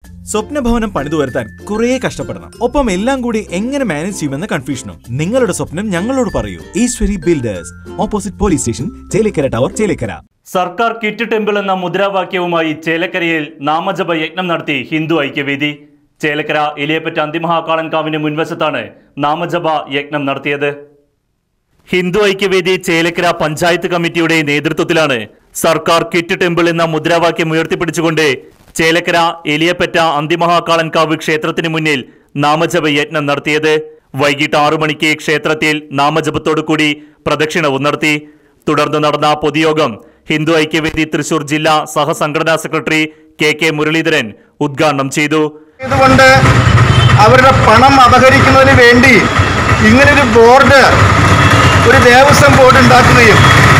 സ്വപ്നഭവനം പണിതു വരുത്താൻ കുറേ കഷ്ടപ്പെടണം ഒപ്പം എല്ലാം കൂടി എങ്ങനെ മാനേജ് ചെയ്യുമെന്ന കൺഫ്യൂഷനും നിങ്ങളുടെ സ്വപ്നം ഞങ്ങളോട് പറയൂ Eshwari builders opposite police station Chelakkara tower Chelakkara സർക്കാർ കിറ്റ് ടെമ്പിൾ എന്ന മുദ്രാവാക്യവുമായി ചേലക്കരയിൽ നാമജപ യജ്ഞം നടത്തി ഹിന്ദു ഐക്യവേദി ചേലക്കര ഇലിയപ്പറ്റ അന്തിമഹാകാളൻകാവിന് മുൻവശത്താണ് നാമജപ യജ്ഞം നടത്തിയത് ഹിന്ദു ഐക്യവേദി ചേലക്കര പഞ്ചായത്ത് കമ്മിറ്റിയുടെ നേതൃത്വത്തിലാണ് സർക്കാർ കിറ്റ് ടെമ്പിൾ എന്ന മുദ്രാവാക്യം ഉയർത്തിപ്പിടിച്ചുകൊണ്ട് ചേലക്കര എലിയപ്പറ്റ അന്തിമഹാകാളൻകാവ് ക്ഷേത്രത്തിന് മുന്നിൽ നാമജപ യജ്ഞം നടത്തിയത് വൈകിട്ട് ആറു മണിക്ക് ക്ഷേത്രത്തിൽ നാമജപത്തോടു കൂടി പ്രദക്ഷിണവും നടത്തി തുടർന്ന് നടന്ന പൊതുയോഗം ഹിന്ദു ഐക്യവേദി തൃശൂർ ജില്ലാ സഹസംഘടനാ സെക്രട്ടറി കെ കെ മുരളീധരൻ ഉദ്ഘാടനം ചെയ്തു ഇതുകൊണ്ട് അവരുടെ പണം അപഹരിക്കുന്നതിന് വേണ്ടി ഇങ്ങനൊരു ബോർഡ് ഒരു ദേവസ്വം ബോർഡ് ഉണ്ടാക്കുകയും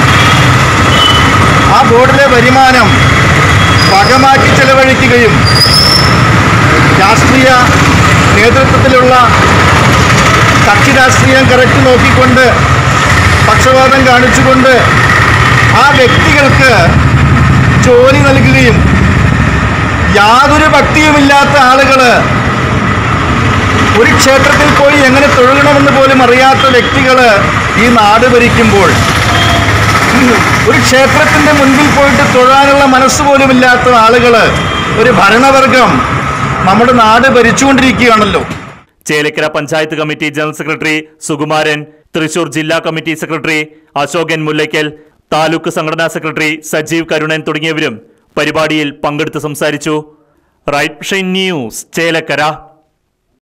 ആ ബോർഡിലെ വരുമാനം പകമാറ്റി ചെലവഴിക്കുകയും രാഷ്ട്രീയ നേതൃത്വത്തിലുള്ള കക്ഷി രാഷ്ട്രീയം കറക്റ്റ് നോക്കിക്കൊണ്ട് പക്ഷപാതം കാണിച്ചുകൊണ്ട് ആ വ്യക്തികൾക്ക് ജോലി നൽകുകയും യാതൊരു ഭക്തിയുമില്ലാത്ത ആളുകള് ഒരു ക്ഷേത്രത്തിൽ പോയി എങ്ങനെ തൊഴുകണമെന്ന് പോലും അറിയാത്ത വ്യക്തികള് ഈ നാട് ഭരിക്കുമ്പോൾ ഒരു ക്ഷേത്രത്തിന്റെ മുൻപിൽ പോയിട്ട് തൊഴാനുള്ള മനസ്സ് പോലും ഇല്ലാത്ത ആളുകള് ഒരു ഭരണവർഗം നമ്മുടെ നാട് ഭരിച്ചുകൊണ്ടിരിക്കുകയാണല്ലോ Chelakkara panchayat committee general secretary Sukumaran Thrissur ജില്ലാ കമ്മിറ്റി സെക്രട്ടറി അശോകൻ മുല്ലയ്ക്കൽ താലൂക്ക് സംഘടനാ സെക്രട്ടറി സജീവ് കരുണൻ തുടങ്ങിയവരും പരിപാടിയിൽ പങ്കെടുത്ത് സംസാരിച്ചു റൈറ്റ് ന്യൂസ് ചേലക്കര